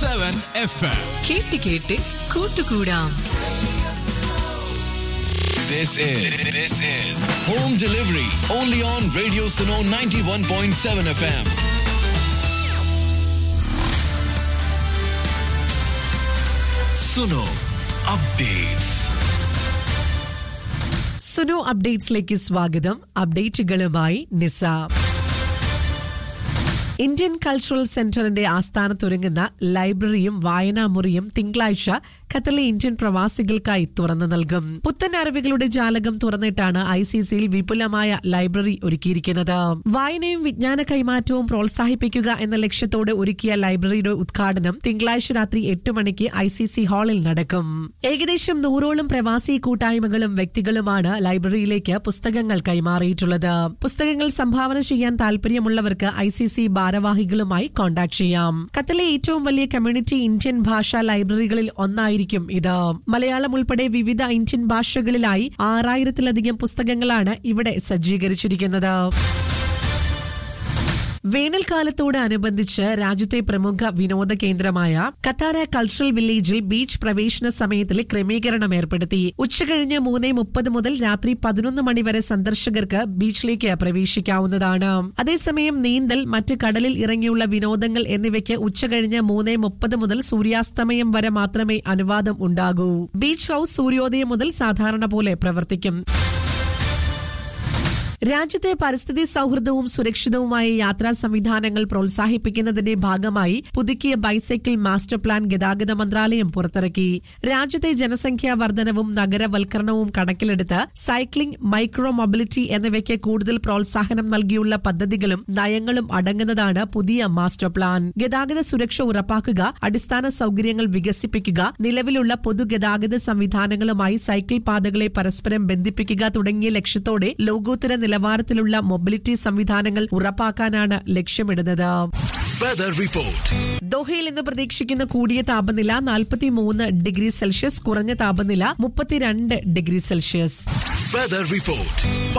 Seven F M കേട്ട് കേട്ട് കൂട്ടുകൂടാം This is this is home delivery only on Radio Suno 91.7 FM. Suno updates. Sunu അപ്ഡേറ്റ്സിലേക്ക് സ്വാഗതം അപ്ഡേറ്റുകളുമായി നിസ Indian cultural സെന്ററിന്റെ ആസ്ഥാനത്തൊരുങ്ങുന്ന ലൈബ്രറിയും വായനാമുറിയും തിങ്കളാഴ്ച ഖത്തറിലെ ഇന്ത്യൻ പ്രവാസികൾക്കായി തുറന്നു നൽകും പുത്തൻ അറിവുകളുടെ ജാലകം തുറന്നിട്ടാണ് ഐ സി സിയിൽ വിപുലമായ ലൈബ്രറി ഒരുക്കിയിരിക്കുന്നത് വായനയും വിജ്ഞാന കൈമാറ്റവും പ്രോത്സാഹിപ്പിക്കുക എന്ന ലക്ഷ്യത്തോടെ ഒരുക്കിയ ലൈബ്രറിയുടെ ഉദ്ഘാടനം തിങ്കളാഴ്ച രാത്രി എട്ട് മണിക്ക് ഐ സി സി ഹാളിൽ നടക്കും ഏകദേശം നൂറോളം പ്രവാസി കൂട്ടായ്മകളും വ്യക്തികളുമാണ് ലൈബ്രറിയിലേക്ക് പുസ്തകങ്ങൾ കൈമാറിയിട്ടുള്ളത് പുസ്തകങ്ങൾ സംഭാവന ചെയ്യാൻ താല്പര്യമുള്ളവർക്ക് ഐ സി സി ഭാരവാഹികളുമായി കോൺടാക്ട് ചെയ്യാം ഖത്തറിലെ ഏറ്റവും വലിയ കമ്മ്യൂണിറ്റി ഇന്ത്യൻ ഭാഷാ ലൈബ്രറികളിൽ ഒന്നായിരിക്കും ഇത് മലയാളം ഉൾപ്പെടെ വിവിധ ഇന്ത്യൻ ഭാഷകളിലായി ആറായിരത്തിലധികം പുസ്തകങ്ങളാണ് ഇവിടെ സജ്ജീകരിച്ചിരിക്കുന്നത് വേനൽക്കാലത്തോടനുബന്ധിച്ച് രാജ്യത്തെ പ്രമുഖ വിനോദ കേന്ദ്രമായ കത്താര കൾച്ചറൽ വില്ലേജിൽ ബീച്ച് പ്രവേശന സമയത്തിൽ ക്രമീകരണം ഏർപ്പെടുത്തി ഉച്ചകഴിഞ്ഞ് മൂന്ന് മുപ്പത് മുതൽ രാത്രി പതിനൊന്ന് മണി വരെ സന്ദർശകർക്ക് ബീച്ചിലേക്ക് പ്രവേശിക്കാവുന്നതാണ് അതേസമയം നീന്തൽ മറ്റ് കടലിൽ ഇറങ്ങിയുള്ള വിനോദങ്ങൾ എന്നിവയ്ക്ക് ഉച്ചകഴിഞ്ഞ് മൂന്ന് മുപ്പത് മുതൽ സൂര്യാസ്തമയം വരെ മാത്രമേ അനുവാദം ഉണ്ടാകൂ ബീച്ച് ഹൌസ് സൂര്യോദയം മുതൽ സാധാരണ പോലെ പ്രവർത്തിക്കും രാജ്യത്തെ പരിസ്ഥിതി സൗഹൃദവും സുരക്ഷിതവുമായ യാത്രാ സംവിധാനങ്ങൾ പ്രോത്സാഹിപ്പിക്കുന്നതിന്റെ ഭാഗമായി പുതുക്കിയ ബൈസൈക്കിൾ മാസ്റ്റർ പ്ലാൻ ഗതാഗത മന്ത്രാലയം പുറത്തിറക്കി രാജ്യത്തെ ജനസംഖ്യാ വർധനവും നഗരവൽക്കരണവും കണക്കിലെടുത്ത് സൈക്ലിംഗ് മൈക്രോ മൊബിലിറ്റി എന്നിവയ്ക്ക് കൂടുതൽ പ്രോത്സാഹനം നൽകിയുള്ള പദ്ധതികളും നയങ്ങളും അടങ്ങുന്നതാണ് പുതിയ മാസ്റ്റർ പ്ലാൻ ഗതാഗത സുരക്ഷ ഉറപ്പാക്കുക അടിസ്ഥാന സൗകര്യങ്ങൾ വികസിപ്പിക്കുക നിലവിലുള്ള പൊതുഗതാഗത സംവിധാനങ്ങളുമായി സൈക്കിൾ പാതകളെ പരസ്പരം ബന്ധിപ്പിക്കുക തുടങ്ങിയ ലക്ഷ്യത്തോടെ ലോകോത്തര നിലവാരത്തിലുള്ള മൊബിലിറ്റി സംവിധാനങ്ങൾ ഉറപ്പാക്കാനാണ് ലക്ഷ്യമിടുന്നത് Weather report. ദോഹയിൽ ഇന്ന് പ്രതീക്ഷിക്കുന്ന കൂടിയ താപനില 43 ഡിഗ്രി സെൽഷ്യസ് കുറഞ്ഞ താപനില മുപ്പത്തിരണ്ട് ഡിഗ്രി സെൽഷ്യസ് Weather report.